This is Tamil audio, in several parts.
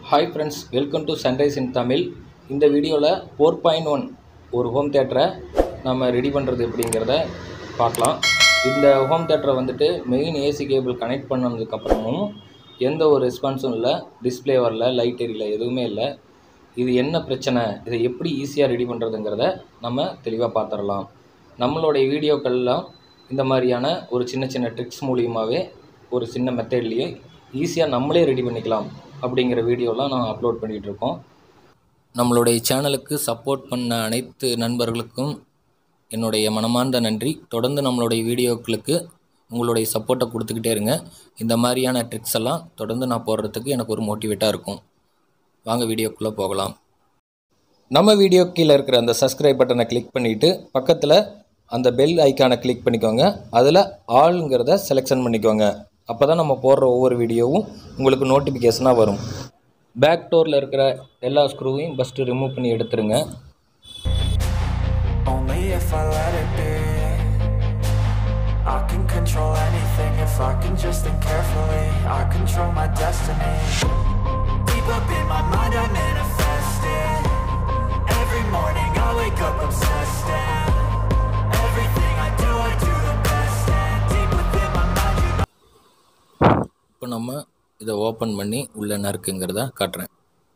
hi friends welcome to sunrise in Tamil இந்த வீடியோவில் ஃபோர் பாயிண்ட் ஒன் ஒரு ஹோம் தேட்டரை நம்ம ரெடி பண்ணுறது எப்படிங்கிறத பார்க்கலாம் இந்த ஹோம் தேட்டரை வந்துட்டு மெயின் ஏசி கேபிள் கனெக்ட் பண்ணதுக்கப்புறமும் எந்த ஒரு ரெஸ்பான்ஸும் இல்லை டிஸ்ப்ளே வரல லைட் எரியல எதுவுமே இல்லை இது என்ன பிரச்சனை இதை எப்படி ஈஸியாக ரெடி பண்ணுறதுங்கிறத நம்ம தெளிவாக பார்த்துடலாம் நம்மளுடைய வீடியோக்கள்லாம் இந்த மாதிரியான ஒரு சின்ன சின்ன ட்ரிக்ஸ் மூலியமாகவே ஒரு சின்ன மெத்தட்லேயே ஈஸியாக நம்மளே ரெடி பண்ணிக்கலாம் அப்படிங்கிற வீடியோலாம் நான் அப்லோட் பண்ணிகிட்டு இருக்கோம் நம்மளுடைய சேனலுக்கு சப்போர்ட் பண்ண அனைத்து நண்பர்களுக்கும் என்னுடைய மனமார்ந்த நன்றி தொடர்ந்து நம்மளுடைய வீடியோக்களுக்கு உங்களுடைய சப்போர்ட்டை கொடுத்துக்கிட்டே இருங்க இந்த மாதிரியான ட்ரிக்ஸ் எல்லாம் தொடர்ந்து நான் போடுறதுக்கு எனக்கு ஒரு மோட்டிவேட்டாக இருக்கும் வாங்க வீடியோக்குள்ளே போகலாம் நம்ம வீடியோ கீழே இருக்கிற அந்த சப்ஸ்கிரைப் பட்டனை கிளிக் பண்ணிவிட்டு பக்கத்தில் அந்த பெல் ஐக்கானை கிளிக் பண்ணிக்கோங்க அதில் ஆளுங்கிறத செலெக்ஷன் பண்ணிக்கோங்க அப்போ தான் நம்ம போடுற ஒவ்வொரு வீடியோவும் உங்களுக்கு நோட்டிஃபிகேஷனாக வரும் பேக் டோரில் இருக்கிற எல்லா ஸ்க்ரூவையும் ஃபஸ்ட்டு ரிமூவ் பண்ணி எடுத்துருங்க Only if I let it be I can control anything if I can just think carefully I control my destiny Deep up in my mind I manifest it Every morning I wake up obsessed and Everything I do I do the best And deep within my mind you know இப்போ நம்ம இதை ஓப்பன் பண்ணி உள்ள என்ன இருக்குங்கிறத காட்டுறேன்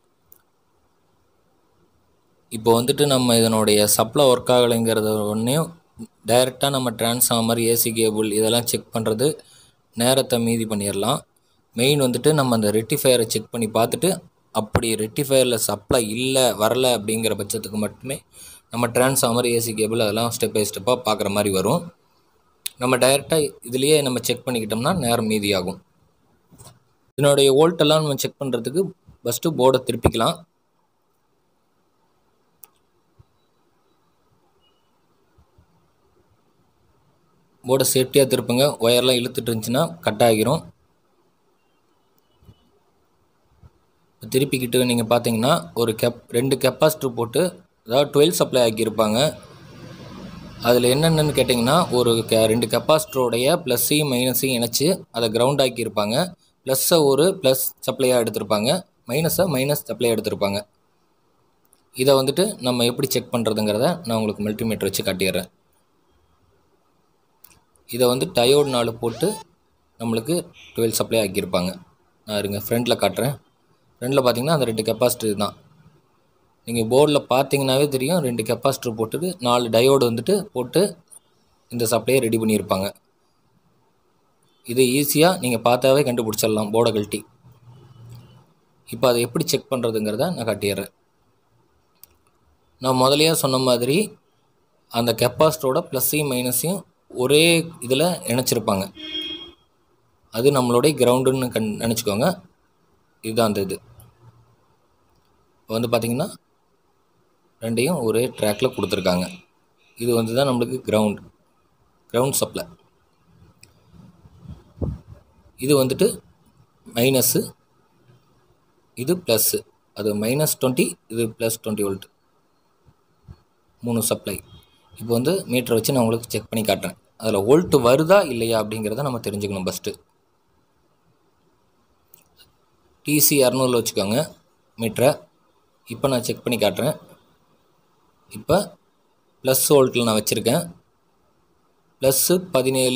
இப்போ வந்துட்டு நம்ம இதனுடைய சப்ளை ஒர்க் ஆகலைங்கிறத ஒன்றையும் டைரெக்டாக நம்ம டிரான்ஸ்ஃபார்மர் ஏசி கேபிள் இதெல்லாம் செக் பண்ணுறது நேரத்தை மீதி பண்ணிடலாம் மெயின் வந்துட்டு நம்ம அந்த ரெட்டிஃபயரை செக் பண்ணி பார்த்துட்டு அப்படி ரெட்டிஃபயரில் சப்ளை இல்லை வரல அப்படிங்கிற பட்சத்துக்கு மட்டுமே நம்ம டிரான்ஸ்ஃபார்மர் ஏசி கேபிள் அதெல்லாம் ஸ்டெப் பை ஸ்டெப்பாக பார்க்குற மாதிரி வரும் நம்ம டைரெக்டாக இதுலேயே நம்ம செக் பண்ணிக்கிட்டோம்னா நேரம் மீதியாகும் இதனுடைய வோல்ட்டெல்லாம் நம்ம செக் பண்ணுறதுக்கு ஃபஸ்ட்டு போர்டை திருப்பிக்கலாம் போர்டை சேஃப்டியாக திருப்புங்க ஒயர்லாம் இழுத்துட்டு இருந்துச்சுன்னா கட் ஆகிரும் திருப்பிக்கிட்டு நீங்கள் பார்த்தீங்கன்னா ஒரு கெப் ரெண்டு கெப்பாசிட்டர் போட்டு அதாவது டுவெல் சப்ளை ஆக்கியிருப்பாங்க அதில் என்னென்னு கேட்டிங்கன்னா ஒரு கே ரெண்டு கெப்பாசிட்டருடைய ப்ளஸ்ஸையும் மைனஸையும் இணைச்சி அதை கிரவுண்ட் ஆக்கியிருப்பாங்க ப்ளஸ்ஸை ஒரு ப்ளஸ் சப்ளையாக எடுத்திருப்பாங்க மைனஸை மைனஸ் சப்ளையாக எடுத்திருப்பாங்க இதை வந்துட்டு நம்ம எப்படி செக் பண்ணுறதுங்கிறத நான் உங்களுக்கு மல்டிமீட்டர் வச்சு காட்டிடுறேன் இதை வந்து டயோடு நாலு போட்டு நம்மளுக்கு டுவெல் சப்ளை ஆக்கியிருப்பாங்க நான் இருங்க ஃப்ரண்ட்டில் காட்டுறேன் ஃப்ரண்டில் பார்த்தீங்கன்னா அந்த ரெண்டு கெப்பாசிட்டர் தான் நீங்கள் போர்டில் பார்த்தீங்கன்னாவே தெரியும் ரெண்டு கெப்பாசிட்டர் போட்டுட்டு நாலு டயோடு வந்துட்டு போட்டு இந்த சப்ளையை ரெடி பண்ணியிருப்பாங்க இது ஈஸியாக நீங்கள் பார்த்தாவே கண்டுபிடிச்சிடலாம் போர்டை கழட்டி இப்போ அதை எப்படி செக் பண்ணுறதுங்கிறத நான் காட்டிடுறேன் நான் முதலையே சொன்ன மாதிரி அந்த கெப்பாசிட்டரோட ப்ளஸ்ஸையும் மைனஸையும் ஒரே இதில் இணைச்சிருப்பாங்க அது நம்மளுடைய கிரவுண்டுன்னு கண் நினச்சிக்கோங்க இதுதான் அந்த இது இப்போ வந்து பார்த்திங்கன்னா ரெண்டையும் ஒரே ட்ராக்கில் கொடுத்துருக்காங்க இது வந்து தான் நம்மளுக்கு கிரவுண்ட் கிரவுண்ட் சப்ளை இது வந்துட்டு மைனஸு இது ப்ளஸ்ஸு அது மைனஸ் டுவெண்ட்டி இது ப்ளஸ் டுவெண்ட்டி வோல்ட் மூணு சப்ளை இப்போ வந்து மீட்டரை வச்சு நான் உங்களுக்கு செக் பண்ணி காட்டுறேன் அதில் வோல்ட்டு வருதா இல்லையா அப்படிங்கிறத நம்ம தெரிஞ்சுக்கணும் ஃபஸ்ட்டு டிசி இரநூறுல வச்சுக்கோங்க மீட்டரை இப்போ நான் செக் பண்ணி காட்டுறேன் இப்போ ப்ளஸ் வோல்ட்டில் நான் வச்சுருக்கேன் ப்ளஸ்ஸு பதினேழு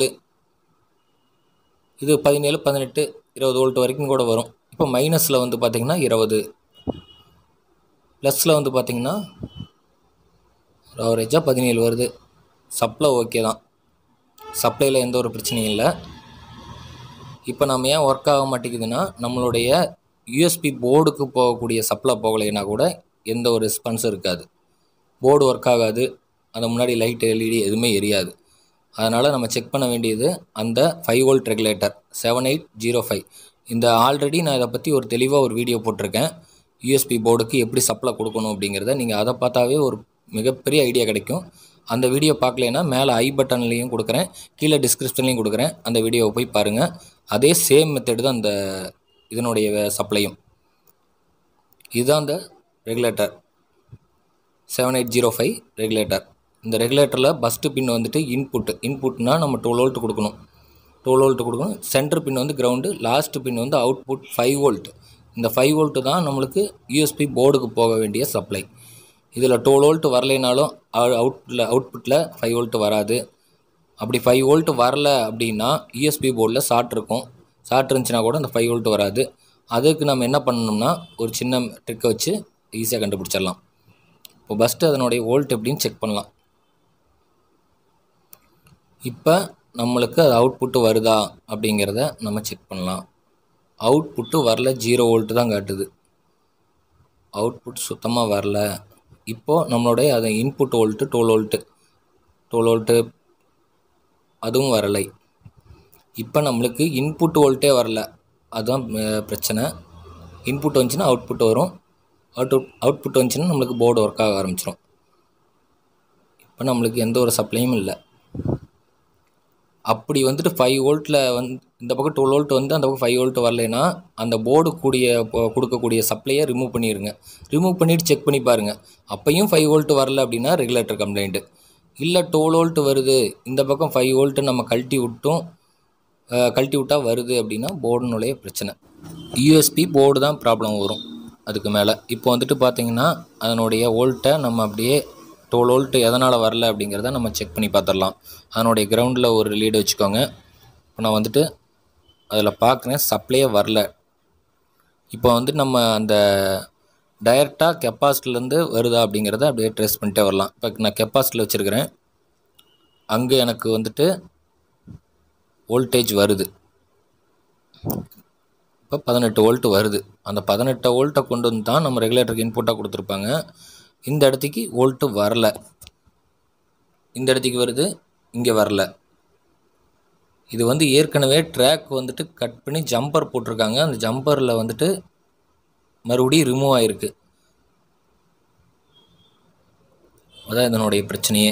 இது பதினேழு பதினெட்டு இருபது வோல்ட் வரைக்கும் கூட வரும் இப்போ மைனஸில் வந்து பார்த்திங்கன்னா இருபது ப்ளஸில் வந்து பார்த்திங்கன்னா ஒரு ஆவரேஜாக பதினேழு வருது சப்ளை ஓகே தான் சப்ளையில் எந்த ஒரு பிரச்சனையும் இல்லை இப்போ நம்ம ஏன் ஒர்க் ஆக மாட்டேங்குதுன்னா நம்மளுடைய யூஎஸ்பி போர்டுக்கு போகக்கூடிய சப்ளை போகலைன்னா கூட எந்த ஒரு ரெஸ்பான்ஸும் இருக்காது போர்டு ஒர்க் ஆகாது அந்த முன்னாடி லைட் எல்இடி எதுவுமே எரியாது அதனால் நம்ம செக் பண்ண வேண்டியது அந்த five volt regulator seven eight zero five இந்த ஆல்ரெடி நான் இதை பற்றி ஒரு தெளிவாக ஒரு வீடியோ போட்டிருக்கேன் யூஎஸ்பி போர்டுக்கு எப்படி சப்ளை கொடுக்கணும் அப்படிங்கிறத நீங்கள் அதை பார்த்தாவே ஒரு மிகப்பெரிய ஐடியா கிடைக்கும் அந்த வீடியோ பார்க்கலைன்னா மேலே ஐ பட்டன்லேயும் கொடுக்குறேன் கீழே டிஸ்கிரிப்ஷன்லேயும் கொடுக்குறேன் அந்த வீடியோவை போய் பாருங்கள் அதே சேம் மெத்தடு தான் அந்த இதனுடைய சப்ளையும் இதுதான் அந்த regulator seven eight zero five regulator இந்த ரெகுலேட்டரில் ஃபஸ்ட்டு பின் வந்துட்டு இன்புட் இன்புட்னா நம்ம டுவெல் வோல்ட் கொடுக்கணும் டுவெல் வோல்ட் கொடுக்கணும் சென்டர் பின் வந்து கிரவுண்டு லாஸ்ட் பின் வந்து அவுட்புட் ஃபைவ் வோல்ட் இந்த ஃபைவ் வோல்ட்டு தான் நம்மளுக்கு யூஎஸ்பி போர்டுக்கு போக வேண்டிய சப்ளை இதில் டுவெல் வோல்ட் வரலைனாலும் அவுட்டில் அவுட்புட்டில் ஃபைவ் வோல்ட் வராது அப்படி ஃபைவ் வோல்ட் வரல அப்படின்னா யூஎஸ்பி போர்டில் ஷார்ட் இருக்கும் ஷார்ட் இருந்துச்சுன்னா கூட அந்த ஃபைவ் வோல்ட் வராது அதுக்கு நம்ம என்ன பண்ணணும்னா ஒரு சின்ன ட்ரிக்கை வச்சு ஈஸியாக கண்டுபிடிச்சிடலாம் இப்போ ஃபஸ்ட்டு அதனுடைய வோல்ட் எப்படின்னு செக் பண்ணலாம் இப்போ நம்மளுக்கு அது அவுட்புட்டு வருதா அப்படிங்கிறத நம்ம செக் பண்ணலாம் அவுட்புட்டு வரல ஜீரோ வோல்ட்டு தான் காட்டுது அவுட்புட் சுத்தமாக வரல இப்போது நம்மளுடைய அது input volt twelve volt twelve volt அதுவும் வரலை இப்போ நம்மளுக்கு இன்புட் வோல்ட்டே வரல அதுதான் அஹ், பிரச்சனை இன்புட் வந்துச்சுன்னா அவுட்புட் வரும் அவுட் அவுட்புட் வந்துச்சுன்னா நம்மளுக்கு போர்டு ஒர்க் ஆக ஆரம்பிச்சிடும் இப்போ நம்மளுக்கு எந்த ஒரு சப்ளையும் இல்லை அப்படி வந்துட்டு ஃபைவ் வோல்ட்டில் வந்து இந்த பக்கம் டுவெல் வோல்ட் வந்து அந்த பக்கம் ஃபைவ் வோல்ட் வரலைன்னா அந்த போர்டு கூடிய பொ- கொடுக்கக்கூடிய சப்ளையை ரிமூவ் பண்ணிடுங்க ரிமூவ் பண்ணிவிட்டு செக் பண்ணி பாருங்கள் அப்பையும் ஃபைவ் வோல்ட் வரல அப்படின்னா ரெகுலேட்டர் கம்ப்ளைண்ட்டு இல்லை டுவெல் வோல்ட் வருது இந்த பக்கம் ஃபைவ் வோல்ட்டு நம்ம கழட்டி விட்டும் அஹ், கழட்டி விட்டால் வருது அப்படின்னா போர்டுனுடைய பிரச்சனை யூஎஸ்பி போர்டு தான் ப்ராப்ளம் வரும் அதுக்கு மேலே இப்போ வந்துட்டு பார்த்தீங்கன்னா அதனுடைய வோல்ட்டை நம்ம அப்படியே டுவெல் வோல்ட்டு எதனால் வரல அப்படிங்கிறத நம்ம செக் பண்ணி பார்த்துடலாம் அதனுடைய கிரவுண்டில் ஒரு லீடு வச்சுக்கோங்க இப்போ நான் வந்துட்டு அதில் பார்க்குறேன் சப்ளையே வரல இப்போ வந்து நம்ம அந்த டைரெக்டாக கெப்பாசிட்டிலேருந்து வருதா அப்படிங்கிறத அப்படியே ட்ரேஸ் பண்ணிட்டே வரலாம் இப்போ நான் கெப்பாசிட்டியில் வச்சுருக்கிறேன் அங்கே எனக்கு வந்துட்டு வோல்டேஜ் வருது இப்போ பதினெட்டு வோல்ட்டு வருது அந்த பதினெட்டு வோல்ட்டை கொண்டு வந்து தான் நம்ம ரெகுலேட்டருக்கு இன்புட்டாக கொடுத்துருப்பாங்க இந்த இடத்துக்கு வோல்ட்டு வரல இந்த இடத்துக்கு வருது இங்கே வரல இது வந்து ஏற்கனவே ட்ராக் வந்துட்டு கட் பண்ணி ஜம்பர் போட்டிருக்காங்க அந்த ஜம்பரில் வந்துட்டு மறுபடியும் ரிமூவ் ஆகிருக்கு அதான் இதனுடைய பிரச்சனையே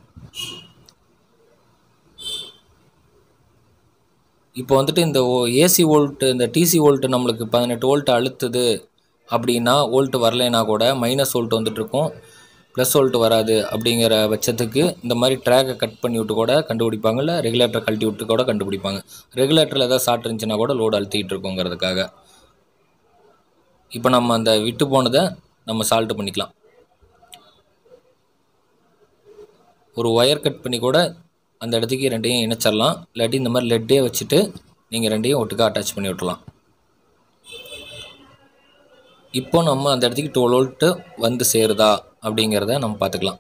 இப்போ வந்துட்டு இந்த ஏசி வோல்ட்டு இந்த டிசி வோல்ட்டு நம்மளுக்கு பதினெட்டு வோல்ட் அழுத்துது அப்படின்னா வோல்ட்டு வரலைன்னா கூட மைனஸ் வோல்ட் வந்துட்டு இருக்கும் ப்ளஸ் வோல்ட் வராது அப்படிங்கிற பட்சத்துக்கு இந்த மாதிரி ட்ராக்கை கட் பண்ணி விட்டு கூட கண்டுபிடிப்பாங்க இல்லை ரெகுலேட்டரை கழட்டி விட்டு கூட கண்டுபிடிப்பாங்க ரெகுலேட்டரில் ஏதாவது ஷார்ட் இருந்துச்சுன்னா கூட லோடு அழுத்திக்கிட்டு இருக்குங்கிறதுக்காக இப்போ நம்ம அந்த விட்டு போனதை நம்ம சால்ட் பண்ணிக்கலாம் ஒரு ஒயர் கட் பண்ணி கூட அந்த இடத்துக்கு ரெண்டையும் இணைச்சிடலாம் இல்லாட்டி இந்த மாதிரி லெட்டே வச்சுட்டு நீங்கள் ரெண்டையும் ஒட்டுக்கா அட்டாச் பண்ணி விட்டுறலாம் இப்போ நம்ம அந்த இடத்துக்கு டுவெல் வோல்ட்டு வந்து சேருதா அப்படிங்கிறத நம்ம பார்த்துக்கலாம்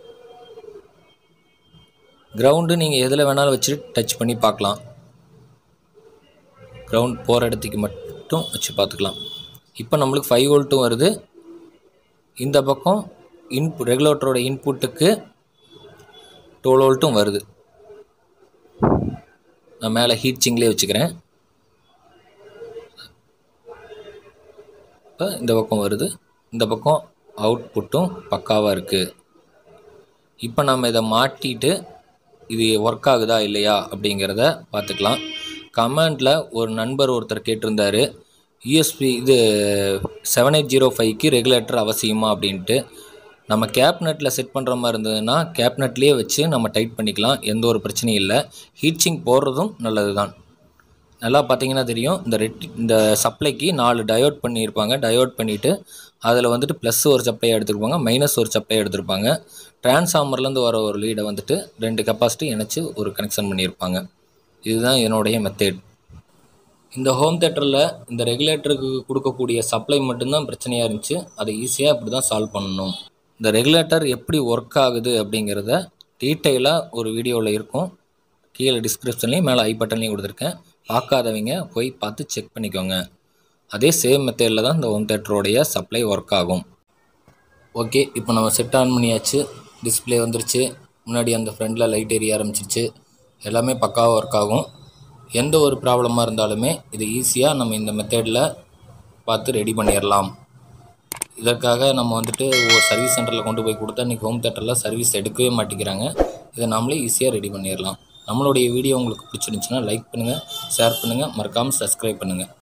கிரவுண்டு நீங்கள் எதில் வேணாலும் வச்சுட்டு டச் பண்ணி பார்க்கலாம் கிரவுண்ட் போகிற இடத்துக்கு மட்டும் வச்சு பார்த்துக்கலாம் இப்போ நம்மளுக்கு ஃபைவ் வோல்ட்டும் வருது இந்த பக்கம் இன்பு ரெகுலேட்டரோட இன்புட்டுக்கு டுவெல் வோல்ட்டும் வருது நான் மேலே ஹீட் சிங்லேயே வச்சுக்கிறேன் இப்போ இந்த பக்கம் வருது இந்த பக்கம் அவுட்புட்டும் பக்காவாக இருக்குது இப்போ நம்ம இதை மாட்டிட்டு இது ஒர்க் ஆகுதா இல்லையா அப்படிங்கிறத பார்த்துக்கலாம் கமெண்டில் ஒரு நண்பர் ஒருத்தர் கேட்டிருந்தாரு யூஎஸ்பி இது செவன் எயிட் ஜீரோ ஃபைவ்க்கு ரெகுலேட்டர் அவசியமா அப்படின்ட்டு நம்ம கேப்னெட்டில் செட் பண்ணுற மாதிரி இருந்ததுன்னா கேப்னெட்லேயே வச்சு நம்ம டைட் பண்ணிக்கலாம் எந்த ஒரு பிரச்சனையும் இல்லை ஹீட்சிங் போடுறதும் நல்லது தான் நல்லா பார்த்தீங்கன்னா தெரியும் இந்த ரெட் இந்த சப்ளைக்கு நாலு டயோட் பண்ணியிருப்பாங்க டயோட் பண்ணிவிட்டு அதில் வந்துட்டு ப்ளஸ் ஒரு சப்ளை எடுத்திருப்பாங்க மைனஸ் ஒரு சப்ளை எடுத்திருப்பாங்க டிரான்ஸ்ஃபார்மர்லேருந்து வர ஒரு லீடை வந்துட்டு ரெண்டு கெப்பாசிட்டி இணைச்சி ஒரு கனெக்ஷன் பண்ணியிருப்பாங்க இதுதான் என்னுடைய மெத்தேட் இந்த ஹோம் தேட்டரில் இந்த ரெகுலேட்டருக்கு கொடுக்கக்கூடிய சப்ளை மட்டும்தான் பிரச்சனையாக இருந்துச்சு அதை ஈஸியாக இப்படி தான் சால்வ் பண்ணணும் இந்த ரெகுலேட்டர் எப்படி ஒர்க் ஆகுது அப்படிங்கிறத டீட்டெயிலாக ஒரு வீடியோவில் இருக்கும் கீழே டிஸ்கிரிப்ஷன்லேயும் மேலே ஐ பட்டன்லேயும் கொடுத்துருக்கேன் பார்க்காதவங்க போய் பார்த்து செக் பண்ணிக்கோங்க அதே சேம் மெத்தேடில் தான் இந்த ஹோம் தேட்டரோடைய சப்ளை ஒர்க் ஆகும் ஓகே இப்போ நம்ம செட் ஆன் பண்ணியாச்சு டிஸ்ப்ளே வந்துருச்சு முன்னாடி அந்த ஃப்ரண்டில் லைட் எரிய ஆரம்பிச்சிருச்சு எல்லாமே பக்காவாக ஒர்க் ஆகும் எந்த ஒரு ப்ராப்ளமாக இருந்தாலுமே இது ஈஸியாக நம்ம இந்த மெத்தேடில் பார்த்து ரெடி பண்ணிடலாம் இதற்காக நம்ம வந்துட்டு ஒரு சர்வீஸ் சென்டரில் கொண்டு போய் கொடுத்தா இன்றைக்கி ஹோம் தேட்டரில் சர்வீஸ் எடுக்கவே மாட்டேங்கிறாங்க இதை நாமளே ஈஸியாக ரெடி பண்ணிடலாம் நம்மளுடைய வீடியோ உங்களுக்கு பிடிச்சிருந்துச்சுன்னா லைக் பண்ணுங்கள் ஷேர் பண்ணுங்கள் மறக்காமல் சப்ஸ்கிரைப் பண்ணுங்கள்